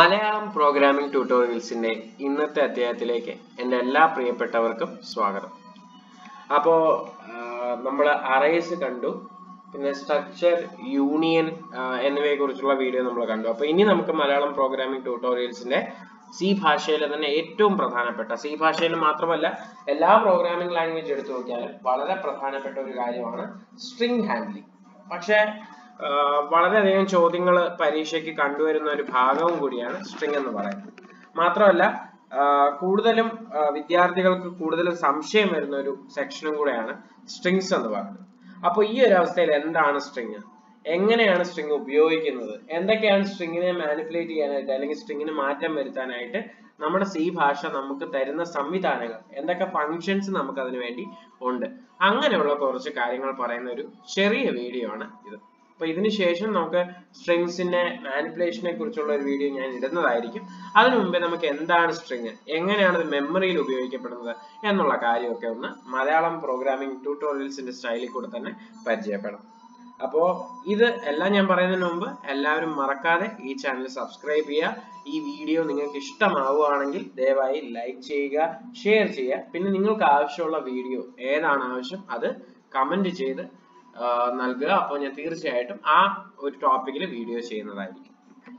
Malayalam programming ട്യൂട്ടോറിയൽസിന്റെ ഇന്നത്തെ അധ്യായത്തിലേക്ക് എൻ്റെ എല്ലാ പ്രിയപ്പെട്ടവർക്കും സ്വാഗതം അപ്പോൾ നമ്മൾ അറേസ് കണ്ടു പിന്നെ സ്ട്രക്ചർ യൂണിയൻ എന്നിവയെ കുറിച്ചുള്ള വീഡിയോ നമ്മൾ കണ്ടു അപ്പോൾ ഇനി നമുക്ക് മലയാളം പ്രോഗ്രാമിംഗ് ട്യൂട്ടോറിയൽസിന്റെ സി ഭാഷയിലെ തന്നെ ഏറ്റവും പ്രധാനപ്പെട്ട സി ഭാഷയിൽ മാത്രമല്ല എല്ലാ പ്രോഗ്രാമിംഗ് ലാംഗ്വേജ് എടുത്തു നോക്കിയാലും വളരെ പ്രധാനപ്പെട്ട ഒരു കാര്യമാണ് സ്ട്രിംഗ് ഹാൻഡ്ലിംഗ് പക്ഷേ ആഹ് വളരെയധികം ചോദ്യങ്ങൾ പരീക്ഷയ്ക്ക് കണ്ടുവരുന്ന ഒരു ഭാഗവും കൂടിയാണ് സ്ട്രിംഗ് എന്ന് പറയുന്നത് മാത്രമല്ല ആഹ് കൂടുതലും ആഹ് വിദ്യാർത്ഥികൾക്ക് കൂടുതലും സംശയം വരുന്ന ഒരു സെക്ഷനും കൂടെയാണ് സ്ട്രിങ്സ് എന്ന് പറയുന്നത് അപ്പോൾ ഈ ഒരു അവസ്ഥയിൽ എന്താണ് സ്ട്രിങ് എങ്ങനെയാണ് സ്ട്രിങ് ഉപയോഗിക്കുന്നത് എന്തൊക്കെയാണ് സ്ട്രിങ്ങിനെ മാനിപ്പുലേറ്റ് ചെയ്യാനായിട്ട് അല്ലെങ്കിൽ സ്ട്രിങ്ങിന് മാറ്റം വരുത്താനായിട്ട് നമ്മുടെ സി ഭാഷ നമുക്ക് തരുന്ന സംവിധാനങ്ങൾ എന്തൊക്കെ ഫങ്ഷൻസ് നമുക്ക് അതിനു വേണ്ടി ഉണ്ട് അങ്ങനെയുള്ള കുറച്ച് കാര്യങ്ങൾ പറയുന്ന ഒരു ചെറിയ വീഡിയോ ആണ് ഇത് അപ്പൊ ഇതിന് ശേഷം നമുക്ക് സ്ട്രിങ്സിന്റെ മാനിപ്പുലേഷനെ കുറിച്ചുള്ള ഒരു വീഡിയോ ഞാൻ ഇടുന്നതായിരിക്കും അതിനു മുമ്പേ നമുക്ക് എന്താണ് സ്ട്രിങ് എങ്ങനെയാണ് ഇത് മെമ്മറിയിൽ ഉപയോഗിക്കപ്പെടുന്നത് എന്നുള്ള കാര്യമൊക്കെ ഒന്ന് മലയാളം പ്രോഗ്രാമിംഗ് ട്യൂട്ടോറിയൽസിന്റെ സ്റ്റൈലിൽ കൂടെ തന്നെ പരിചയപ്പെടാം അപ്പോ ഇത് എല്ലാം ഞാൻ പറയുന്നതിന് മുമ്പ് എല്ലാവരും മറക്കാതെ ഈ ചാനൽ സബ്സ്ക്രൈബ് ചെയ്യുക ഈ വീഡിയോ നിങ്ങൾക്ക് ഇഷ്ടമാവുകയാണെങ്കിൽ ദയവായി ലൈക്ക് ചെയ്യുക ഷെയർ ചെയ്യുക പിന്നെ നിങ്ങൾക്ക് ആവശ്യമുള്ള വീഡിയോ ഏതാണ് ആവശ്യം അത് കമന്റ് ചെയ്ത് നൽകുക അപ്പോൾ ഞാൻ തീർച്ചയായിട്ടും ആ ഒരു ടോപ്പിക്കിൽ വീഡിയോ ചെയ്യുന്നതായിരിക്കും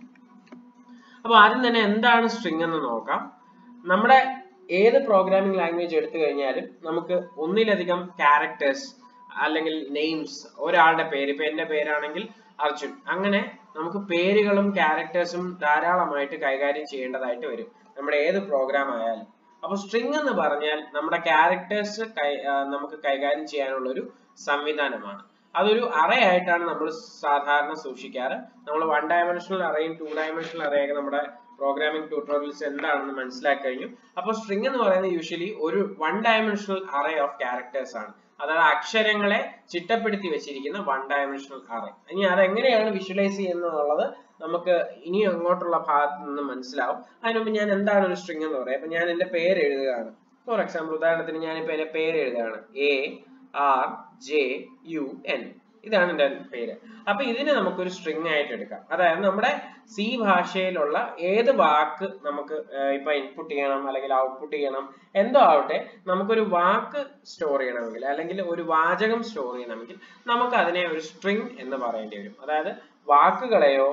അപ്പോൾ ആദ്യം തന്നെ എന്താണ് സ്ട്രിംഗ് എന്ന് നോക്കാം നമ്മുടെ ഏത് പ്രോഗ്രാമിംഗ് ലാംഗ്വേജ് എടുത്തു കഴിഞ്ഞാലും നമുക്ക് ഒന്നിലധികം ക്യാരക്ടേഴ്സ് അല്ലെങ്കിൽ നെയിംസ് ഒരാളുടെ പേര് ഇപ്പൊ എന്റെ പേരാണെങ്കിൽ അർജുൻ അങ്ങനെ നമുക്ക് പേരുകളും ക്യാരക്ടേഴ്സും ധാരാളമായിട്ട് കൈകാര്യം ചെയ്യേണ്ടതായിട്ട് വരും നമ്മുടെ ഏത് പ്രോഗ്രാം ആയാലും അപ്പൊ സ്ട്രിംഗ് എന്ന് പറഞ്ഞാൽ നമ്മുടെ ക്യാരക്ടേഴ്സ് നമുക്ക് കൈകാര്യം ചെയ്യാനുള്ള ഒരു സംവിധാനമാണ് അതൊരു അറേ ആയിട്ടാണ് നമ്മൾ സാധാരണ സൂക്ഷിക്കാറ് നമ്മൾ വൺ ഡയമെൻഷണൽ അറേയും ടു ഡയമെൻഷണൽ അറേയൊക്കെ നമ്മുടെ പ്രോഗ്രാമിംഗ് ട്യൂട്ടോറിയൽസ് എന്താണെന്ന് മനസ്സിലാക്കി കഴിഞ്ഞു അപ്പോൾ സ്ട്രിംഗ് എന്ന് പറയുന്നത് യൂഷ്വലി ഒരു one dimensional array of characters ആണ് അതായത് അക്ഷരങ്ങളെ ചിട്ടപ്പെടുത്തി വെച്ചിരിക്കുന്ന വൺ ഡയമെൻഷണൽ അറേ ഇനി അതെങ്ങനെയാണ് വിഷ്വലൈസ് ചെയ്യുന്നത് നമുക്ക് ഇനി അങ്ങോട്ടുള്ള ഭാഗത്ത് നിന്ന് മനസ്സിലാവും അതിനുമുമ്പ് ഞാൻ എന്താണ് ഒരു സ്ട്രിംഗ് എന്ന് പറയാം അപ്പൊ ഞാൻ എന്റെ പേര് എഴുതുകയാണ് ഫോർ എക്സാമ്പിൾ ഉദാഹരണത്തിന് ഞാനിപ്പോ എന്റെ പേര് എഴുതുകയാണ് A R J U N ഇതാണ് എൻ്റെ പേര് അപ്പൊ ഇതിനെ നമുക്കൊരു സ്ട്രിംഗ് ആയിട്ട് എടുക്കാം അതായത് നമ്മുടെ സി ഭാഷയിലുള്ള ഏത് വാക്ക് നമുക്ക് ഇപ്പൊ ഇൻപുട്ട് ചെയ്യണം അല്ലെങ്കിൽ ഔട്ട്പുട്ട് ചെയ്യണം എന്തോ ആവട്ടെ നമുക്കൊരു വാക്ക് സ്റ്റോർ ചെയ്യണമെങ്കിൽ അല്ലെങ്കിൽ ഒരു വാചകം സ്റ്റോർ ചെയ്യണമെങ്കിൽ നമുക്ക് അതിനെ ഒരു സ്ട്രിംഗ് എന്ന് പറയേണ്ടി വരും അതായത് വാക്കുകളെയോ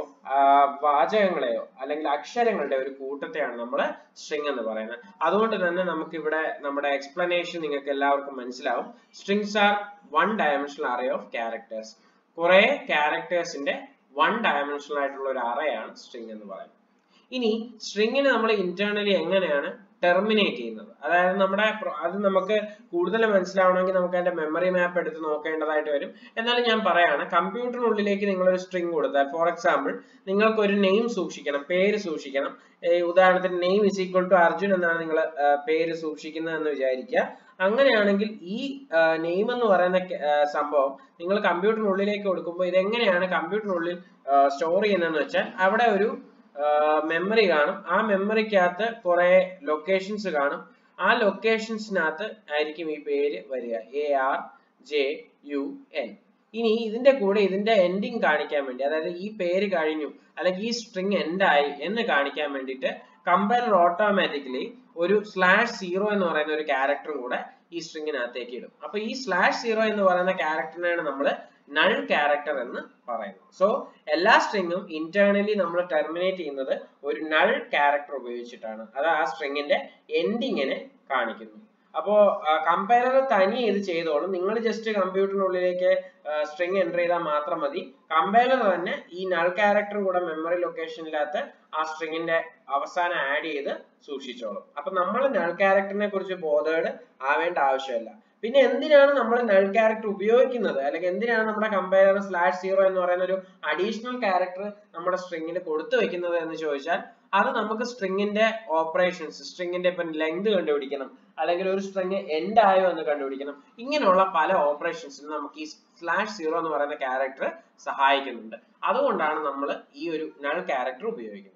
വാചകങ്ങളെയോ അല്ലെങ്കിൽ അക്ഷരങ്ങളുടെ ഒരു കൂട്ടത്തെയാണ് നമ്മൾ സ്ട്രിംഗ് എന്ന് പറയുന്നത് അതുകൊണ്ട് തന്നെ നമുക്ക് ഇവിടെ നമ്മുടെ എക്സ്പ്ലനേഷൻ നിങ്ങൾക്ക് എല്ലാവർക്കും മനസ്സിലാവും strings are one dimensional array of characters കുറെ ക്യാരക്ടേഴ്സിന്റെ വൺ ഡയമെൻഷണൽ ആയിട്ടുള്ള ഒരു അറയാണ് സ്ട്രിംഗ് എന്ന് പറയുന്നത് ഇനി സ്ട്രിങ്ങിന് നമ്മൾ ഇന്റേണലി എങ്ങനെയാണ് ടെർമിനേറ്റ് ചെയ്യുന്നത് അതായത് നമ്മുടെ അത് നമുക്ക് കൂടുതൽ മനസ്സിലാവണമെങ്കിൽ നമുക്ക് അതിന്റെ മെമ്മറി മാപ്പ് എടുത്ത് നോക്കേണ്ടതായിട്ട് വരും എന്നാലും ഞാൻ പറയാണ് കമ്പ്യൂട്ടറിനുള്ളിലേക്ക് നിങ്ങൾ ഒരു സ്ട്രിംഗ് കൊടുത്താൽ ഫോർ എക്സാമ്പിൾ നിങ്ങൾക്ക് ഒരു നെയിം സൂക്ഷിക്കണം പേര് സൂക്ഷിക്കണം ഉദാഹരണത്തിന് name is equal to Arjun എന്നാണ് നിങ്ങൾ പേര് സൂക്ഷിക്കുന്നത് എന്ന് വിചാരിക്കുക അങ്ങനെയാണെങ്കിൽ ഈ നെയിം എന്ന് പറയുന്ന സംഭവം നിങ്ങൾ കമ്പ്യൂട്ടറിനുള്ളിലേക്ക് കൊടുക്കുമ്പോൾ ഇതെങ്ങനെയാണ് കമ്പ്യൂട്ടറിനുള്ളിൽ സ്റ്റോർ ചെയ്യുന്നതെന്ന് വെച്ചാൽ അവിടെ ഒരു മെമ്മറി കാണും ആ മെമ്മറിക്കകത്ത് കുറെ ലൊക്കേഷൻസ് കാണും ആ ലൊക്കേഷൻസിനകത്ത് ആയിരിക്കും ഈ പേര് വരിക A R J U N ഇനി ഇതിന്റെ കൂടെ ഇതിന്റെ എൻഡിങ് കാണിക്കാൻ വേണ്ടി അതായത് ഈ പേര് കഴിഞ്ഞു അല്ലെങ്കിൽ ഈ സ്ട്രിങ് എൻഡ് ആയി എന്ന് കാണിക്കാൻ വേണ്ടിയിട്ട് കമ്പൈലർ ഓട്ടോമാറ്റിക്കലി ഒരു സ്ലാഷ് സീറോ എന്ന് പറയുന്ന ഒരു ക്യാരക്ടറും കൂടെ ഈ സ്ട്രിങ്ങിനകത്തേക്ക് ഇടും അപ്പൊ ഈ സ്ലാഷ് സീറോ എന്ന് പറയുന്ന ക്യാരക്ടറിനെയാണ് നമ്മൾ നൾ ക്യാരക്ടർ എന്ന് പറയുന്നത് സോ എല്ലാ സ്ട്രിങ്ങും ഇന്റേണലി നമ്മൾ ടെർമിനേറ്റ് ചെയ്യുന്നത് ഒരു നൾ ക്യാരക്ടർ ഉപയോഗിച്ചിട്ടാണ് അത് ആ സ്ട്രിങ്ങിന്റെ എൻഡിങ്ങിനെ കാണിക്കുന്നു അപ്പോ കമ്പയറർ തനി ഇത് ചെയ്തോളും നിങ്ങൾ ജസ്റ്റ് കമ്പ്യൂട്ടറിനുള്ളിലേക്ക് സ്ട്രിങ് എൻ്റർ ചെയ്താൽ മാത്രം മതി കമ്പൈലർ തന്നെ ഈ നൾ ക്യാരക്ടറും കൂടെ മെമ്മറി ലൊക്കേഷനിനകത്ത് ആ സ്ട്രിങ്ങിന്റെ അവസാനം ആഡ് ചെയ്ത് സൂക്ഷിച്ചോളും അപ്പൊ നമ്മൾ നൾ ക്യാരക്ടറിനെ കുറിച്ച് ബോധേഡ് ആവേണ്ട ആവശ്യമില്ല പിന്നെ എന്തിനാണ് നമ്മൾ നൾ ക്യാരക്ടർ ഉപയോഗിക്കുന്നത് അല്ലെങ്കിൽ എന്തിനാണ് നമ്മുടെ കമ്പയർ സ്ലാഷ് സീറോ എന്ന് പറയുന്ന ഒരു അഡീഷണൽ ക്യാരക്ടർ നമ്മുടെ സ്ട്രിങ്ങിൽ കൊടുത്തു വെക്കുന്നത് എന്ന് ചോദിച്ചാൽ അത് നമുക്ക് സ്ട്രിങ്ങിന്റെ ഓപ്പറേഷൻസ് സ്ട്രിങ്ങിന്റെ ഇപ്പം ലെങ്ത് കണ്ടുപിടിക്കണം അല്ലെങ്കിൽ ഒരു സ്ട്രിങ് എൻഡ് ആയോ എന്ന് കണ്ടുപിടിക്കണം ഇങ്ങനെയുള്ള പല ഓപ്പറേഷൻസിനും നമുക്ക് ഈ സ്ലാഷ് സീറോ എന്ന് പറയുന്ന ക്യാരക്ടർ സഹായിക്കുന്നുണ്ട് അതുകൊണ്ടാണ് നമ്മൾ ഈ ഒരു നൾ ക്യാരക്ടർ ഉപയോഗിക്കുന്നത്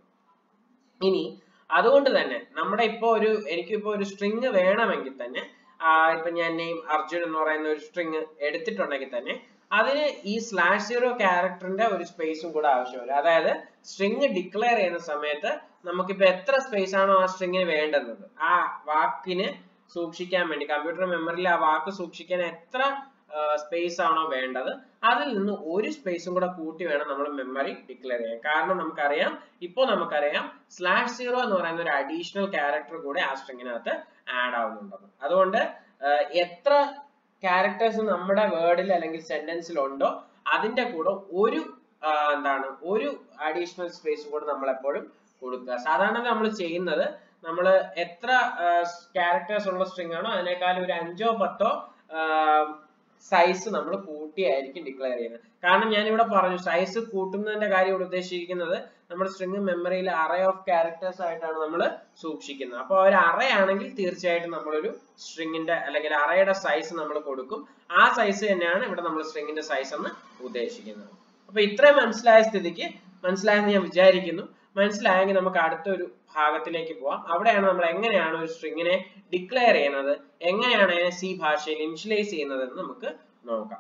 ഇനി അതുകൊണ്ട് തന്നെ നമ്മുടെ ഇപ്പോ ഒരു എനിക്കിപ്പോ ഒരു സ്ട്രിങ് വേണമെങ്കിൽ തന്നെ ഇപ്പൊ ഞാൻ നെയിം അർജുൻ എന്ന് പറയുന്ന ഒരു സ്ട്രിങ് എടുത്തിട്ടുണ്ടെങ്കിൽ തന്നെ അതിന് ഈ സ്ലാഷ് സീറോ ക്യാരക്ടറിന്റെ ഒരു സ്പേസും കൂടെ ആവശ്യമില്ല അതായത് സ്ട്രിങ് ഡിക്ലെയർ ചെയ്യുന്ന സമയത്ത് നമുക്കിപ്പോ എത്ര സ്പേസ് ആണോ ആ സ്ട്രിങ്ങിന് വേണ്ടുന്നത് ആ വാക്കിന് സൂക്ഷിക്കാൻ വേണ്ടി കമ്പ്യൂട്ടർ മെമ്മറിയിൽ ആ വാക്ക് സൂക്ഷിക്കാൻ എത്ര സ്പേസ് ആണോ വേണ്ടത് അതിൽ നിന്ന് ഒരു സ്പേസും കൂടെ കൂട്ടി വേണം നമ്മൾ മെമ്മറി ഡിക്ലെയർ ചെയ്യാൻ കാരണം നമുക്കറിയാം ഇപ്പോൾ നമുക്കറിയാം സ്ലാഷ് സീറോ എന്ന് പറയുന്ന ഒരു അഡീഷണൽ ക്യാരക്ടർ കൂടെ ആ സ്ട്രിങ്ങിനകത്ത് ആഡ് ആവുന്നുണ്ടെന്ന് അതുകൊണ്ട് എത്ര ക്യാരക്ടേഴ്സ് നമ്മുടെ വേർഡിൽ അല്ലെങ്കിൽ സെന്റൻസിൽ ഉണ്ടോ അതിന്റെ കൂടെ ഒരു എന്താണ് ഒരു അഡീഷണൽ സ്പേസ് കൂടെ നമ്മൾ എപ്പോഴും കൊടുക്കുക സാധാരണ നമ്മൾ ചെയ്യുന്നത് നമ്മൾ എത്ര ക്യാരക്ടേഴ്സ് ഉള്ള സ്ട്രിങ് ആണോ അതിനേക്കാൾ ഒരു അഞ്ചോ പത്തോ സൈസ് നമ്മൾ കൂട്ടിയായിരിക്കും ഡിക്ലെയർ ചെയ്യുന്നത് കാരണം ഞാൻ ഇവിടെ പറഞ്ഞു സൈസ് കൂട്ടുന്നതിന്റെ കാര്യം ഇവിടെ ഉദ്ദേശിച്ചിരിക്കുന്നത് നമ്മുടെ സ്ട്രിങ് മെമ്മറിയിൽ അറേ ഓഫ് ക്യാരക്ടേഴ്സ് ആയിട്ടാണ് നമ്മൾ സൂക്ഷിക്കുന്നത് അപ്പോൾ ഒരു അറേ ആണെങ്കിൽ തീർച്ചയായിട്ടും നമ്മളൊരു സ്ട്രിങ്ങിന്റെ അല്ലെങ്കിൽ അറേയുടെ സൈസ് നമ്മൾ കൊടുക്കും ആ സൈസ് തന്നെയാണ് ഇവിടെ നമ്മൾ സ്ട്രിങ്ങിന്റെ സൈസ് എന്ന് ഉദ്ദേശിക്കുന്നത് അപ്പൊ ഇത്രയും മനസ്സിലായ സ്ഥിതിക്ക് മനസ്സിലായെന്ന് ഞാൻ വിചാരിക്കുന്നു മനസ്സിലായെങ്കിൽ നമുക്ക് അടുത്തൊരു ഭാഗത്തിലേക്ക് പോവാം അവിടെയാണ് നമ്മൾ എങ്ങനെയാണ് ഒരു സ്ട്രിങ്ങിനെ ഡിക്ലെയർ ചെയ്യുന്നത് എങ്ങനെയാണ് സി ഭാഷയിൽ ഇനിഷ്യലൈസ് ചെയ്യുന്നത് എന്ന് നമുക്ക് നോക്കാം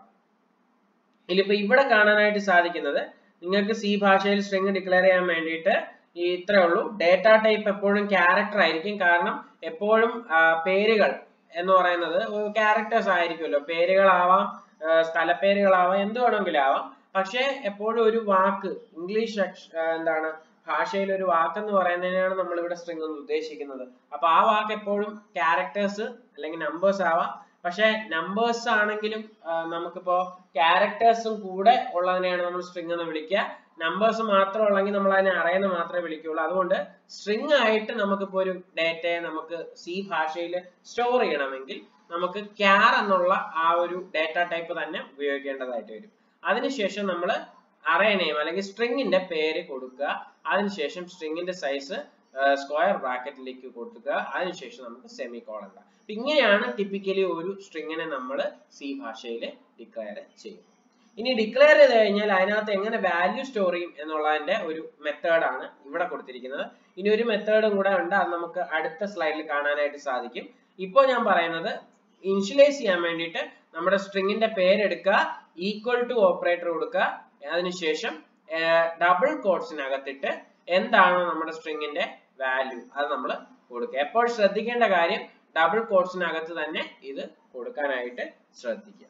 ഇതിലിപ്പോ ഇവിടെ കാണാനായിട്ട് സാധിക്കുന്നത് നിങ്ങൾക്ക് സി ഭാഷയിൽ സ്ട്രിങ് ഡിക്ലെയർ ചെയ്യാൻ വേണ്ടിയിട്ട് ഈ ഇത്രേ ഉള്ളൂ ഡേറ്റ ടൈപ്പ് എപ്പോഴും ക്യാരക്ടർ ആയിരിക്കും കാരണം എപ്പോഴും പേരുകൾ എന്ന് പറയുന്നത് ക്യാരക്ടേഴ്സ് ആയിരിക്കുമല്ലോ പേരുകളാവാം സ്ഥലപ്പേരുകളാവാം എന്ത് വേണമെങ്കിലും ആവാം പക്ഷേ എപ്പോഴും ഒരു വാക്ക് ഇംഗ്ലീഷ് എന്താണ് ഭാഷയിൽ ഒരു വാക്ക് എന്ന് പറയുന്നതിനാണ് നമ്മൾ ഇവിടെ സ്ട്രിങ് എന്ന് ഉദ്ദേശിക്കുന്നത് അപ്പൊ ആ വാക്ക് എപ്പോഴും ക്യാരക്ടേഴ്സ് അല്ലെങ്കിൽ നമ്പേഴ്സ് ആവാം പക്ഷെ നമ്പേഴ്സ് ആണെങ്കിലും നമുക്കിപ്പോ ക്യാരക്ടേഴ്സും കൂടെ ഉള്ളതിനെയാണ് നമ്മൾ സ്ട്രിങ് എന്ന് വിളിക്കുക നമ്പേഴ്സ് മാത്രം ഉള്ളെങ്കിൽ നമ്മൾ അതിനെ അറിയുന്ന മാത്രമേ വിളിക്കുകയുള്ളൂ അതുകൊണ്ട് സ്ട്രിങ് ആയിട്ട് നമുക്കിപ്പോ ഒരു ഡേറ്റയെ നമുക്ക് സി ഭാഷയിൽ സ്റ്റോർ ചെയ്യണമെങ്കിൽ നമുക്ക് ക്യാർ എന്നുള്ള ആ ഒരു ഡേറ്റ ടൈപ്പ് തന്നെ ഉപയോഗിക്കേണ്ടതായിട്ട് വരും അതിനുശേഷം നമ്മൾ അറേ നെയിം അല്ലെങ്കിൽ സ്ട്രിങ്ങിന്റെ പേര് കൊടുക്കുക അതിനുശേഷം സ്ട്രിങ്ങിന്റെ സൈസ് സ്ക്വയർ ബ്രാക്കറ്റിലേക്ക് കൊടുക്കുക അതിനുശേഷം നമുക്ക് സെമി കോളൻ ഇടാം ഇങ്ങനെയാണ് ടിപ്പിക്കലി ഒരു സ്ട്രിങ്ങിനെ നമ്മൾ സി ഭാഷയിൽ ഡിക്ലെയർ ചെയ്യും ഇനി ഡിക്ലെയർ ചെയ്ത് കഴിഞ്ഞാൽ അതിനകത്ത് എങ്ങനെ വാല്യൂ സ്റ്റോർ ചെയ്യും എന്നുള്ളതിന്റെ ഒരു മെത്തേഡാണ് ഇവിടെ കൊടുത്തിരിക്കുന്നത് ഇനി ഒരു മെത്തേഡും കൂടെ ഉണ്ട് അത് നമുക്ക് അടുത്ത സ്ലൈഡിൽ കാണാനായിട്ട് സാധിക്കും ഇപ്പോൾ ഞാൻ പറയുന്നത് ഇനിഷ്യലൈസ് ചെയ്യാൻ വേണ്ടിയിട്ട് നമ്മുടെ സ്ട്രിങ്ങിന്റെ പേരെടുക്കുക ഈക്വൽ ടു ഓപ്പറേറ്റർ കൊടുക്കുക അതിനുശേഷം ഡബിൾ കോട്സിനകത്തിട്ട് എന്താണോ നമ്മുടെ സ്ട്രിങ്ങിന്റെ വാല്യൂ അത് നമ്മൾ കൊടുക്കുക എപ്പോൾ ശ്രദ്ധിക്കേണ്ട കാര്യം ഡബിൾ കോട്സിനകത്ത് തന്നെ ഇത് കൊടുക്കാനായിട്ട് ശ്രദ്ധിക്കുക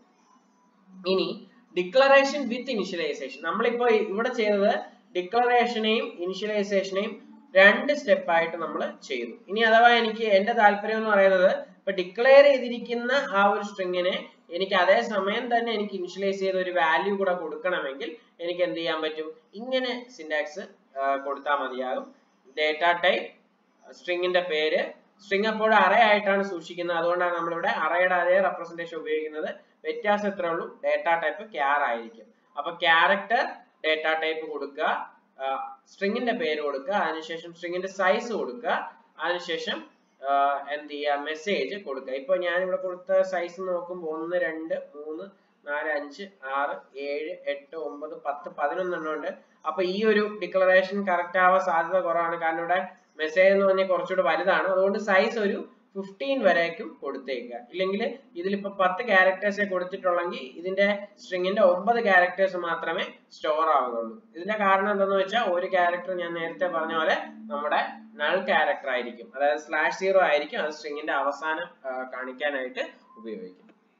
ഇനി ഡിക്ലറേഷൻ വിത്ത് ഇനിഷ്യലൈസേഷൻ നമ്മളിപ്പോ ഇവിടെ ചെയ്തത് ഡിക്ലറേഷനെയും ഇനിഷ്യലൈസേഷനെയും രണ്ട് സ്റ്റെപ്പ് ആയിട്ട് നമ്മൾ ചെയ്തു ഇനി അഥവാ എനിക്ക് എന്റെ താല്പര്യം എന്ന് പറയുന്നത് ഇപ്പൊ ഡിക്ലെയർ ചെയ്തിരിക്കുന്ന ആ ഒരു സ്ട്രിങ്ങിനെ എനിക്ക് അതേ സമയം തന്നെ എനിക്ക് ഇനിഷ്യലൈസ് ചെയ്ത ഒരു വാല്യൂ കൂടെ കൊടുക്കണമെങ്കിൽ എനിക്ക് എന്ത് ചെയ്യാൻ പറ്റും ഇങ്ങനെ സിന്റാക്സ് കൊടുത്താൽ മതിയാകും ഡേറ്റ ടൈപ്പ് സ്ട്രിങ്ങിന്റെ പേര് സ്ട്രിങ് അപ്പോഴും അറേ ആയിട്ടാണ് സൂക്ഷിക്കുന്നത് അതുകൊണ്ടാണ് നമ്മളിവിടെ അറേയുടെ അതേ റെപ്രസെന്റേഷൻ ഉപയോഗിക്കുന്നത് വ്യത്യാസം എത്ര ഉള്ളൂ ഡേറ്റ ടൈപ്പ് ക്യാർ ആയിരിക്കും അപ്പൊ ക്യാരക്ടർ ഡേറ്റ ടൈപ്പ് കൊടുക്കുക സ്ട്രിങ്ങിന്റെ പേര് കൊടുക്കുക അതിനുശേഷം സ്ട്രിങ്ങിന്റെ സൈസ് കൊടുക്കുക അതിനുശേഷം എന്ത് ചെയ്യുക മെസ്സേജ് കൊടുക്കുക ഇപ്പൊ ഞാൻ ഇവിടെ കൊടുത്ത സൈസ് നോക്കുമ്പോൾ ഒന്ന് രണ്ട് മൂന്ന് നാല് അഞ്ച് ആറ് ഏഴ് എട്ട് ഒമ്പത് പത്ത് പതിനൊന്നെണ്ണം ഉണ്ട് അപ്പൊ ഈ ഒരു ഡിക്ലറേഷൻ കറക്റ്റ് ആവാൻ സാധ്യത കുറവാണ് കാരണം ഇവിടെ മെസ്സേജ് എന്ന് പറഞ്ഞാൽ കുറച്ചുകൂടെ വലുതാണ് അതുകൊണ്ട് സൈസ് ഒരു ഫിഫ്റ്റീൻ വരേക്കും കൊടുത്തേക്കുക ഇല്ലെങ്കിൽ ഇതിലിപ്പോ പത്ത് ക്യാരക്ടേഴ്സേ കൊടുത്തിട്ടുള്ളെങ്കിൽ ഇതിന്റെ സ്ട്രിങ്ങിന്റെ ഒമ്പത് ക്യാരക്ടേഴ്സ് മാത്രമേ സ്റ്റോർ ആവുകയുള്ളൂ ഇതിന്റെ കാരണം എന്താണെന്ന് വെച്ചാൽ ഒരു ക്യാരക്ടർ ഞാൻ നേരത്തെ പറഞ്ഞ പോലെ നമ്മുടെ നൾ ക്യാരക്ടർ ആയിരിക്കും അതായത് സ്ലാഷ് സീറോ ആയിരിക്കും അത് സ്ട്രിങ്ങിന്റെ അവസാനം കാണിക്കാനായിട്ട് ഉപയോഗിക്കും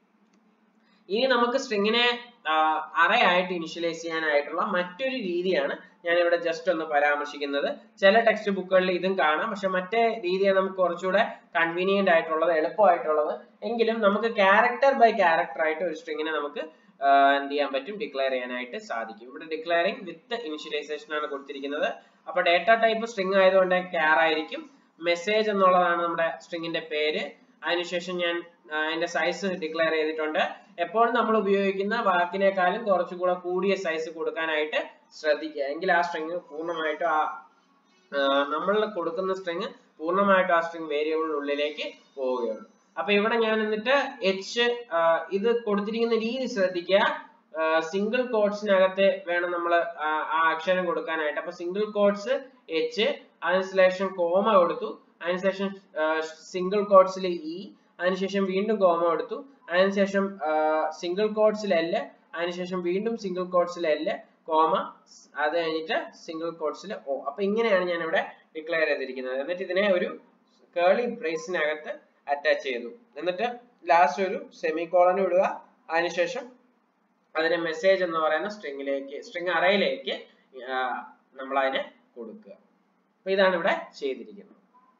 ഇനി നമുക്ക് സ്ട്രിങ്ങിനെ അറേ ആയിട്ട് ഇനിഷ്യലൈസ് ചെയ്യാനായിട്ടുള്ള മറ്റൊരു രീതിയാണ് ഞാൻ ഇവിടെ ജസ്റ്റ് ഒന്ന് പരാമർശിക്കുന്നത് ചില ടെക്സ്റ്റ് ബുക്കുകളിൽ ഇതും കാണാം പക്ഷെ മറ്റേ രീതിയാണ് നമുക്ക് കുറച്ചുകൂടെ കൺവീനിയന്റ് ആയിട്ടുള്ളത് എളുപ്പമായിട്ടുള്ളത് എങ്കിലും നമുക്ക് ക്യാരക്ടർ ബൈ ക്യാരക്ടർ ആയിട്ട് ഒരു സ്ട്രിങ്ങിനെ നമുക്ക് എന്ത് ചെയ്യാൻ പറ്റും ഡിക്ലെയർ ചെയ്യാനായിട്ട് സാധിക്കും ഇവിടെ ഡിക്ലെയറിംഗ് വിത്ത് ഇനിഷ്യലൈസേഷൻ ആണ് കൊടുത്തിരിക്കുന്നത് അപ്പൊ ഡേറ്റ ടൈപ്പ് സ്ട്രിങ് ആയതുകൊണ്ട് ക്യാർ ആയിരിക്കും മെസ്സേജ് എന്നുള്ളതാണ് നമ്മുടെ സ്ട്രിങ്ങിന്റെ പേര് അതിനുശേഷം ഞാൻ അതിന്റെ സൈസ് ഡിക്ലെയർ ചെയ്തിട്ടുണ്ട് എപ്പോഴും നമ്മൾ ഉപയോഗിക്കുന്ന വാക്കിനേക്കാളും കുറച്ചുകൂടെ കൂടിയ സൈസ് കൊടുക്കാനായിട്ട് ശ്രദ്ധിക്കുക എങ്കിൽ ആ സ്ട്രിങ് പൂർണ്ണമായിട്ടും ആ നമ്മൾ കൊടുക്കുന്ന സ്ട്രിങ് പൂർണ്ണമായിട്ടും ആ സ്ട്രിങ് വേരിയബിളിനുള്ളിലേക്ക് പോവുകയുള്ളൂ അപ്പൊ ഇവിടെ ഞാൻ എന്നിട്ട് എച്ച് ഇത് കൊടുത്തിരിക്കുന്ന രീതി ശ്രദ്ധിക്കുക സിംഗിൾ കോഡ്സിനകത്ത് വേണം നമ്മൾ ആ അക്ഷരം കൊടുക്കാനായിട്ട് അപ്പൊ സിംഗിൾ കോഡ്സ് എച്ച് അതിനുശേഷം കോമ കൊടുത്തു അതിനുശേഷം സിംഗിൾ കോഡ്സിൽ ഇ അതിനുശേഷം വീണ്ടും കോമ കൊടുത്തു അതിനുശേഷം സിംഗിൾ കോഡ്സിൽ എൽ അതിനുശേഷം വീണ്ടും സിംഗിൾ കോട്സിൽ എല് കോമ അത് കഴിഞ്ഞിട്ട് സിംഗിൾ കോട്സിൽ ഒ അപ്പൊ ഇങ്ങനെയാണ് ഞാൻ ഇവിടെ ഡിക്ലെയർ ചെയ്തിരിക്കുന്നത് എന്നിട്ട് ഇതിനെ ഒരു കേളി ബ്രേസിനകത്ത് അറ്റാച്ച് ചെയ്തു എന്നിട്ട് ലാസ്റ്റ് ഒരു സെമി കോളൻ ഇടുക അതിനുശേഷം അതിനെ മെസ്സേജ് എന്ന് പറയുന്ന സ്ട്രിങ്ങിലേക്ക് സ്ട്രിങ് അറയിലേക്ക് നമ്മൾ അതിനെ കൊടുക്കുക അപ്പൊ ഇതാണ് ഇവിടെ ചെയ്തിരിക്കുന്നത്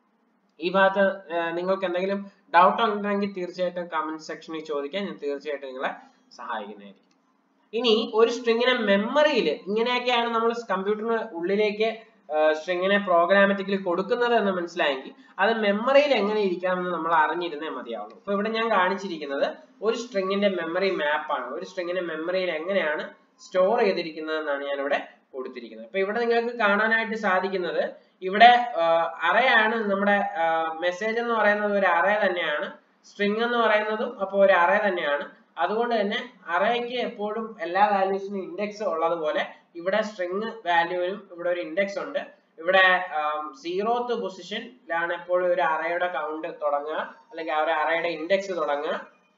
ഈ ഭാഗത്ത് നിങ്ങൾക്ക് എന്തെങ്കിലും ഡൗട്ട് ഉണ്ടെങ്കിൽ തീർച്ചയായിട്ടും കമന്റ് സെക്ഷനിൽ ചോദിക്കാൻ ഞാൻ തീർച്ചയായിട്ടും നിങ്ങളെ സഹായിക്കുന്നതായിരിക്കും ഇനി ഒരു സ്ട്രിങ്ങിനെ മെമ്മറിയിൽ ഇങ്ങനെയൊക്കെയാണ് നമ്മൾ കമ്പ്യൂട്ടറിന് ഉള്ളിലേക്ക് സ്ട്രിങ്ങിനെ പ്രോഗ്രാമറ്റിക്കലി കൊടുക്കുന്നത് എന്ന് മനസ്സിലായെങ്കിൽ അത് മെമ്മറിയിൽ എങ്ങനെ ഇരിക്കാമെന്ന് നമ്മൾ അറിഞ്ഞിരുന്നേ മതിയാവുള്ളൂ ഇപ്പൊ ഇവിടെ ഞാൻ കാണിച്ചിരിക്കുന്നത് ഒരു സ്ട്രിങ്ങിന്റെ മെമ്മറി മാപ്പ് ആണ് ഒരു സ്ട്രിങ്ങിനെ മെമ്മറിയിൽ എങ്ങനെയാണ് സ്റ്റോർ ചെയ്തിരിക്കുന്നത് എന്നാണ് ഞാൻ ഇവിടെ കൊടുത്തിരിക്കുന്നത് ഇപ്പൊ ഇവിടെ നിങ്ങൾക്ക് കാണാനായിട്ട് സാധിക്കുന്നത് ഇവിടെ അറയാണ് നമ്മുടെ മെസ്സേജ് എന്ന് പറയുന്നത് ഒരു അറേ തന്നെയാണ് സ്ട്രിങ് എന്ന് പറയുന്നതും അപ്പോൾ ഒരു അറേ തന്നെയാണ് അതുകൊണ്ട് തന്നെ അറേക്ക് എപ്പോഴും എല്ലാ വാല്യൂസിനും ഇൻഡെക്സ് ഉള്ളതുപോലെ ഇവിടെ സ്ട്രിങ് വാല്യൂവിനും ഇവിടെ ഒരു ഇൻഡെക്സ് ഉണ്ട് ഇവിടെ സീറോത്ത് പൊസിഷനിലാണ് എപ്പോഴും ഒരു അറയുടെ കൗണ്ട് തുടങ്ങുക അല്ലെങ്കിൽ ആ ഒരു അറയുടെ ഇൻഡെക്സ് തുടങ്ങുക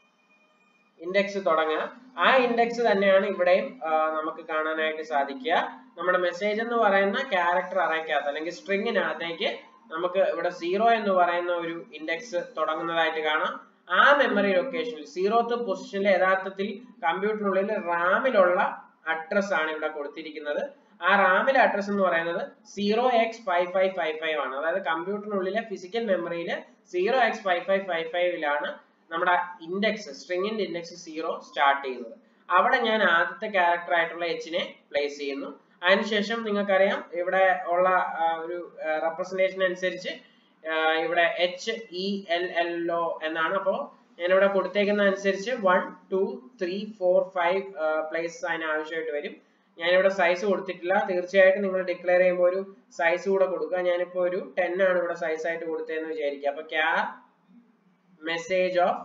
ഇൻഡെക്സ് തുടങ്ങുക ആ ഇൻഡെക്സ് തന്നെയാണ് ഇവിടെയും നമുക്ക് കാണാനായിട്ട് സാധിക്കുക നമ്മുടെ മെസ്സേജ് എന്ന് പറയുന്ന ക്യാരക്ടർ അറയ്ക്കകത്ത് അല്ലെങ്കിൽ സ്ട്രിങ്ങിനകത്തേക്ക് നമുക്ക് ഇവിടെ സീറോ എന്ന് പറയുന്ന ഒരു ഇൻഡെക്സ് തുടങ്ങുന്നതായിട്ട് കാണാം ആ മെമ്മറി ലൊക്കേഷനിൽ സീറോത്ത് പൊസിഷനിൽ യഥാർത്ഥത്തിൽ കമ്പ്യൂട്ടറിനുള്ളിൽ റാമിലുള്ള അഡ്രസ് ആണ് ഇവിടെ കൊടുത്തിരിക്കുന്നത് ആ റാമിലെ അഡ്രസ് എന്ന് പറയുന്നത് zero X five five five five ആണ് അതായത് കമ്പ്യൂട്ടറിനുള്ളിലെ ഫിസിക്കൽ മെമ്മറിയിൽ zero X five five five ഫൈവിലാണ് നമ്മുടെ ഇൻഡെക്സ് സ്ട്രിങ്ങിന്റെ ഇൻഡെക്സ് സീറോ സ്റ്റാർട്ട് ചെയ്യുന്നത് അവിടെ ഞാൻ ആദ്യത്തെ ക്യാരക്ടർ ആയിട്ടുള്ള എച്ചിനെ പ്ലേസ് ചെയ്യുന്നു അതിനുശേഷം നിങ്ങൾക്കറിയാം ഇവിടെ ഉള്ള ഒരു റെപ്രസെന്റേഷൻ അനുസരിച്ച് ഇവിടെ H E L L O എന്നാണ് അപ്പോൾ ഞാൻ ഇവിടെ കൊടുത്തേക്കുന്ന അനുസരിച്ച് one two three four five place അതിന് ആവശ്യമായിട്ട് വരും ഞാനിവിടെ സൈസ് കൊടുത്തിട്ടില്ല തീർച്ചയായിട്ടും നിങ്ങൾ ഡിക്ലെയർ ചെയ്യുമ്പോൾ ഒരു സൈസ് കൂടെ കൊടുക്കുക ഞാനിപ്പോൾ ഒരു ടെൻ ആണ് ഇവിടെ സൈസ് ആയിട്ട് കൊടുത്തതെന്ന് വിചാരിക്കുക അപ്പൊ char message of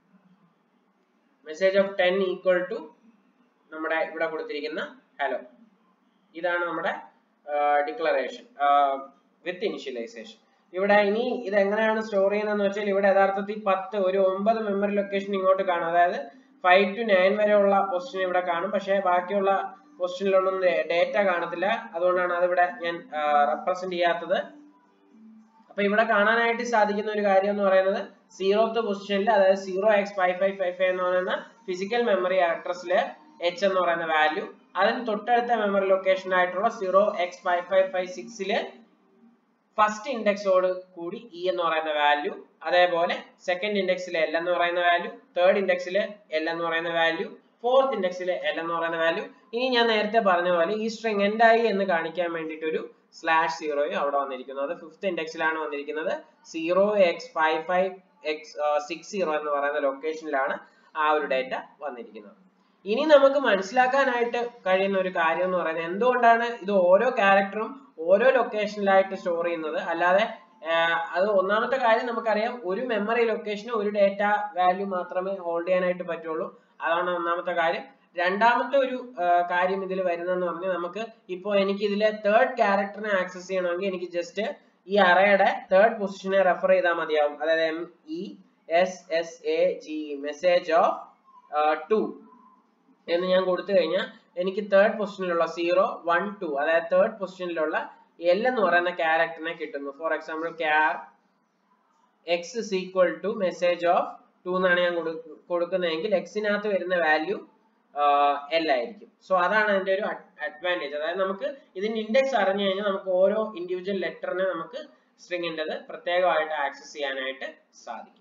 message of ten equal to നമ്മുടെ ഇവിടെ കൊടുത്തിരിക്കുന്ന ഹലോ ഇതാണ് നമ്മുടെ ഡിക്ലറേഷൻ വിത്ത് ഇനിഷ്യലൈസേഷൻ ഇവിടെ ഇനി ഇത് എങ്ങനെയാണ് സ്റ്റോർ ചെയ്യുന്നതെന്ന് വെച്ചാൽ ഇവിടെ യഥാർത്ഥത്തിൽ പത്ത് ഒരു ഒമ്പത് മെമ്മറി ലൊക്കേഷൻ ഇങ്ങോട്ട് കാണും അതായത് ഫൈവ് ടു നയൻ വരെയുള്ള പൊസിഷൻ ഇവിടെ കാണും പക്ഷേ ബാക്കിയുള്ള പൊസിഷനിലൊന്നും ഡേറ്റ കാണത്തില്ല അതുകൊണ്ടാണ് അതിവിടെ ഞാൻ റെപ്രസെന്റ് ചെയ്യാത്തത് അപ്പൊ ഇവിടെ കാണാനായിട്ട് സാധിക്കുന്ന ഒരു കാര്യം എന്ന് പറയുന്നത് സീറോത്ത് പൊസിഷനിൽ അതായത് zero X five five five five എന്ന് പറയുന്ന ഫിസിക്കൽ മെമ്മറി അഡ്രസ്സിൽ എച്ച് എന്ന് പറയുന്ന വാല്യൂ അതിന് തൊട്ടടുത്ത മെമ്മറി ലൊക്കേഷൻ ആയിട്ടുള്ള zero X five five five സിക്സില് ഫസ്റ്റ് ഇൻഡെക്സോട് കൂടി ഇ എന്ന് പറയുന്ന വാല്യൂ അതേപോലെ സെക്കൻഡ് ഇൻഡെക്സിൽ എൽ എന്ന് പറയുന്ന വാല്യൂ തേർഡ് ഇൻഡെക്സിൽ എൽ എന്ന് പറയുന്ന വാല്യൂ ഫോർത്ത് ഇൻഡെക്സിൽ എൽ എന്ന് പറയുന്ന വാല്യൂ ഇനി ഞാൻ നേരത്തെ പറഞ്ഞ പോലെ ഈ സ്ട്രിങ് എന്തായി എന്ന് കാണിക്കാൻ വേണ്ടിയിട്ട് ഒരു സ്ലാഷ് സീറോയും അവിടെ വന്നിരിക്കുന്നു അത് ഫിഫ്ത്ത് ഇൻഡെക്സിലാണ് വന്നിരിക്കുന്നത് zero X five five X six zero എന്ന് പറയുന്ന ലൊക്കേഷനിലാണ് ആ ഒരു ഡേറ്റ വന്നിരിക്കുന്നത് ഇനി നമുക്ക് മനസ്സിലാക്കാനായിട്ട് കഴിയുന്ന ഒരു കാര്യം എന്ന് പറയുന്നത് എന്തുകൊണ്ടാണ് ഇത് ഓരോ ക്യാരക്ടറും ഓരോ ലൊക്കേഷനിലായിട്ട് സ്റ്റോർ ചെയ്യുന്നത് അല്ലാതെ അത് ഒന്നാമത്തെ കാര്യം നമുക്കറിയാം ഒരു മെമ്മറി ലൊക്കേഷന് ഒരു ഡേറ്റ വാല്യൂ മാത്രമേ ഹോൾഡ് ചെയ്യാനായിട്ട് പറ്റുള്ളൂ അതാണ് ഒന്നാമത്തെ കാര്യം രണ്ടാമത്തെ ഒരു കാര്യം ഇതിൽ വരുന്നതെന്ന് പറഞ്ഞാൽ നമുക്ക് ഇപ്പോൾ എനിക്ക് ഇതിലെ തേർഡ് ക്യാരക്ടറിനെ ആക്സസ് ചെയ്യണമെങ്കിൽ എനിക്ക് ജസ്റ്റ് ഈ അറയുടെ തേർഡ് പൊസിഷനെ റെഫർ ചെയ്താൽ മതിയാവും അതായത് M E S S A G message of two എന്ന് ഞാൻ കൊടുത്തു കഴിഞ്ഞാൽ എനിക്ക് തേർഡ് പൊസിഷനിലുള്ള സീറോ വൺ ടു അതായത് തേർഡ് പൊസിഷനിലുള്ള എൽ എന്ന് പറയുന്ന ക്യാരക്ടറിനെ കിട്ടുന്നു for example char X is equal to message of two എന്നാണ് ഞാൻ കൊടുക്കുന്നതെങ്കിൽ എക്സിനകത്ത് വരുന്ന വാല്യൂ എൽ ആയിരിക്കും സോ അതാണ് അതിന്റെ ഒരു അഡ്വാൻറ്റേജ് അതായത് നമുക്ക് ഇതിന്റെ ഇൻഡെക്സ് അറിഞ്ഞു കഴിഞ്ഞാൽ നമുക്ക് ഓരോ ഇൻഡിവിജ്വൽ ലെറ്ററിനെ നമുക്ക് സ്ട്രിങ്ങിൻ്റെത് പ്രത്യേകമായിട്ട് ആക്സസ് ചെയ്യാനായിട്ട് സാധിക്കും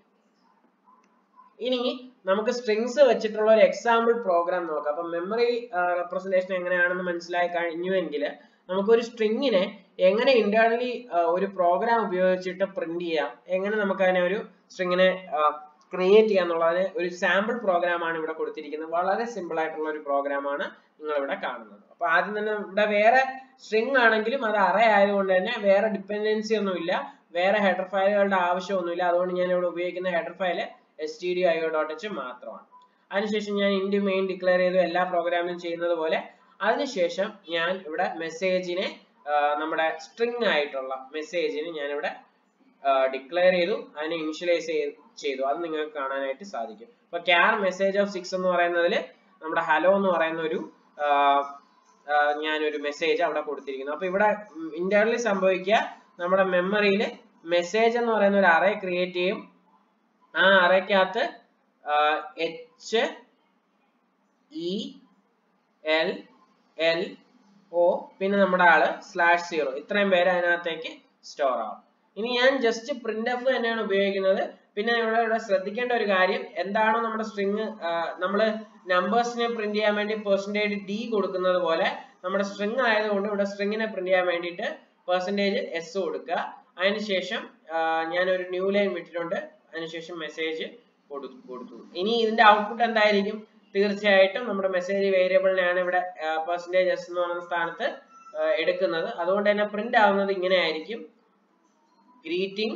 ഇനി നമുക്ക് സ്ട്രിങ്സ് വെച്ചിട്ടുള്ള ഒരു എക്സാമ്പിൾ പ്രോഗ്രാം നോക്കാം അപ്പൊ മെമ്മറി റെപ്രസെന്റേഷൻ എങ്ങനെയാണെന്ന് മനസ്സിലായി കഴിഞ്ഞുവെങ്കിൽ നമുക്കൊരു സ്ട്രിങ്ങിനെ എങ്ങനെ ഇന്റേണലി ഒരു പ്രോഗ്രാം ഉപയോഗിച്ചിട്ട് പ്രിന്റ് ചെയ്യാം എങ്ങനെ നമുക്ക് അതിനെ ഒരു സ്ട്രിങ്ങിനെ ക്രിയേറ്റ് ചെയ്യുക എന്നുള്ളതിന് ഒരു സാമ്പിൾ പ്രോഗ്രാം ആണ് ഇവിടെ കൊടുത്തിരിക്കുന്നത് വളരെ സിമ്പിൾ ആയിട്ടുള്ള ഒരു പ്രോഗ്രാം ആണ് നിങ്ങൾ ഇവിടെ കാണുന്നത് അപ്പൊ ആദ്യം തന്നെ ഇവിടെ വേറെ സ്ട്രിങ് ആണെങ്കിലും അത് അറേ ആയതുകൊണ്ട് തന്നെ വേറെ ഡിപ്പെൻഡൻസി ഒന്നുമില്ല വേറെ ഹെഡർ ഫയലുകളുടെ ആവശ്യമൊന്നുമില്ല അതുകൊണ്ട് ഞാൻ ഇവിടെ ഉപയോഗിക്കുന്ന header file S T D IO dot H മാത്രമാണ് അതിനുശേഷം ഞാൻ ഇൻഡി മെയിൻ ഡിക്ലെയർ ചെയ്തു എല്ലാ പ്രോഗ്രാമിലും ചെയ്യുന്നത് പോലെ അതിനുശേഷം ഞാൻ ഇവിടെ മെസ്സേജിനെ നമ്മുടെ സ്ട്രിങ് ആയിട്ടുള്ള മെസ്സേജിന് ഞാൻ ഇവിടെ ഡിക്ലെയർ ചെയ്തു അതിനെ ഇനിഷ്യലൈസ് ചെയ്തു അത് നിങ്ങൾക്ക് കാണാനായിട്ട് സാധിക്കും ഇപ്പൊ ക്യാർ മെസ്സേജ് ഓഫ് സിക്സ് എന്ന് പറയുന്നതിൽ നമ്മുടെ ഹലോ എന്ന് പറയുന്ന ഒരു ഞാനൊരു മെസ്സേജ് അവിടെ കൊടുത്തിരിക്കുന്നു അപ്പൊ ഇവിടെ ഇന്റേർണലി സംഭവിക്കുക നമ്മുടെ മെമ്മറിയിൽ മെസ്സേജ് എന്ന് പറയുന്ന ഒരു അറേ ക്രിയേറ്റ് ചെയ്യും ആ അറേക്കകത്ത് H E L L O പിന്നെ നമ്മുടെ ആള് സ്ലാഷ് സീറോ ഇത്രയും പേര് അതിനകത്തേക്ക് സ്റ്റോർ ആവും ഇനി ഞാൻ ജസ്റ്റ് പ്രിന്റ് എഫ് തന്നെയാണ് ഉപയോഗിക്കുന്നത് പിന്നെ ഇവിടെ ഇവിടെ ശ്രദ്ധിക്കേണ്ട ഒരു കാര്യം എന്താണോ നമ്മുടെ സ്ട്രിങ് നമ്മൾ നമ്പേഴ്സിനെ പ്രിന്റ് ചെയ്യാൻ വേണ്ടി പെർസെൻറ്റേജ് ഡി കൊടുക്കുന്നത് പോലെ നമ്മുടെ സ്ട്രിങ് ആയതുകൊണ്ട് ഇവിടെ സ്ട്രിങ്ങിനെ പ്രിന്റ് ചെയ്യാൻ വേണ്ടിയിട്ട് പെർസെൻറ്റേജ് എസ് കൊടുക്കുക അതിനുശേഷം ഞാൻ ഒരു ന്യൂ ലൈൻ വിട്ടിട്ടുണ്ട് അതിനുശേഷം മെസ്സേജ് കൊടുത്തു ഇനി ഇതിന്റെ ഔട്ട്പുട്ട് എന്തായിരിക്കും തീർച്ചയായിട്ടും നമ്മുടെ മെസ്സേജ് വേരിയബിളിനെയാണ് ഇവിടെ പെർസെൻറ്റേജ് എസ് എന്ന് പറയുന്ന സ്ഥാനത്ത് എടുക്കുന്നത് അതുകൊണ്ട് തന്നെ പ്രിന്റ് ആവുന്നത് ഇങ്ങനെ ആയിരിക്കും ഗ്രീറ്റിംഗ്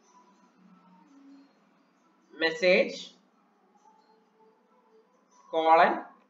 മെസ്സേജ് കോളൻ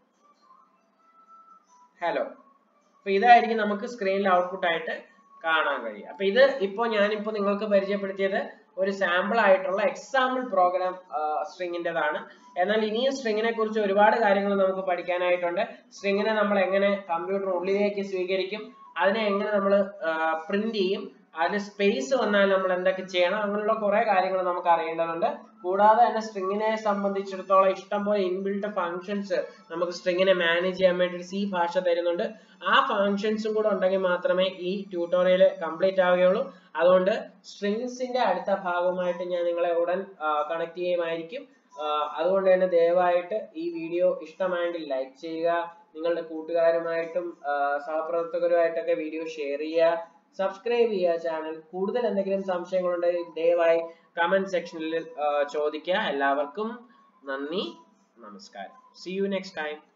ഹലോ അപ്പൊ ഇതായിരിക്കും നമുക്ക് സ്ക്രീനിൽ ഔട്ട്പുട്ട് ആയിട്ട് കാണാൻ കഴിയും അപ്പൊ ഇത് ഇപ്പോ ഞാനിപ്പോ നിങ്ങൾക്ക് പരിചയപ്പെടുത്തിയത് ഒരു സാമ്പിൾ ആയിട്ടുള്ള എക്സാമ്പിൾ പ്രോഗ്രാം സ്ട്രിങ്ങിൻ്റെതാണ് എന്നാൽ ഇനിയും സ്ട്രിങ്ങിനെ കുറിച്ച് ഒരുപാട് കാര്യങ്ങൾ നമുക്ക് പഠിക്കാനായിട്ടുണ്ട് സ്ട്രിങ്ങിനെ നമ്മൾ എങ്ങനെ കമ്പ്യൂട്ടർ ഉള്ളിലേക്ക് സ്വീകരിക്കും അതിനെ എങ്ങനെ നമ്മൾ പ്രിന്റ് ചെയ്യും അതിന് സ്പേസ് വന്നാൽ നമ്മൾ എന്തൊക്കെ ചെയ്യണം അങ്ങനെയുള്ള കുറെ കാര്യങ്ങൾ നമുക്ക് അറിയേണ്ടതുണ്ട് കൂടാതെ തന്നെ സ്ട്രിങ്ങിനെ സംബന്ധിച്ചിടത്തോളം ഇഷ്ടംപോലെ ഇൻബിൽട്ട് ഫങ്ഷൻസ് നമുക്ക് സ്ട്രിങ്ങിനെ മാനേജ് ചെയ്യാൻ വേണ്ടി സി ഭാഷ തരുന്നുണ്ട് ആ ഫങ്ഷൻസും കൂടെ ഉണ്ടെങ്കിൽ മാത്രമേ ഈ ട്യൂട്ടോറിയൽ കംപ്ലീറ്റ് ആവുകയുള്ളൂ അതുകൊണ്ട് സ്ട്രിങ്സിന്റെ അടുത്ത ഭാഗവുമായിട്ട് ഞാൻ നിങ്ങളെ ഉടൻ കണക്ട് ചെയ്യുമായിരിക്കും അതുകൊണ്ട് തന്നെ ദയവായിട്ട് ഈ വീഡിയോ ഇഷ്ടമായെങ്കിൽ ലൈക്ക് ചെയ്യുക നിങ്ങളുടെ കൂട്ടുകാരുമായിട്ടും സഹപ്രവർത്തകരുമായിട്ടൊക്കെ വീഡിയോ ഷെയർ ചെയ്യുക സബ്സ്ക്രൈബ് ചെയ്യുക ചാനൽ കൂടുതൽ എന്തെങ്കിലും സംശയങ്ങളുണ്ടെങ്കിൽ ദയവായി കമന്റ് സെക്ഷനിൽ ചോദിക്കുക എല്ലാവർക്കും നന്ദി നമസ്കാരം സി യു നെക്സ്റ്റ് ടൈം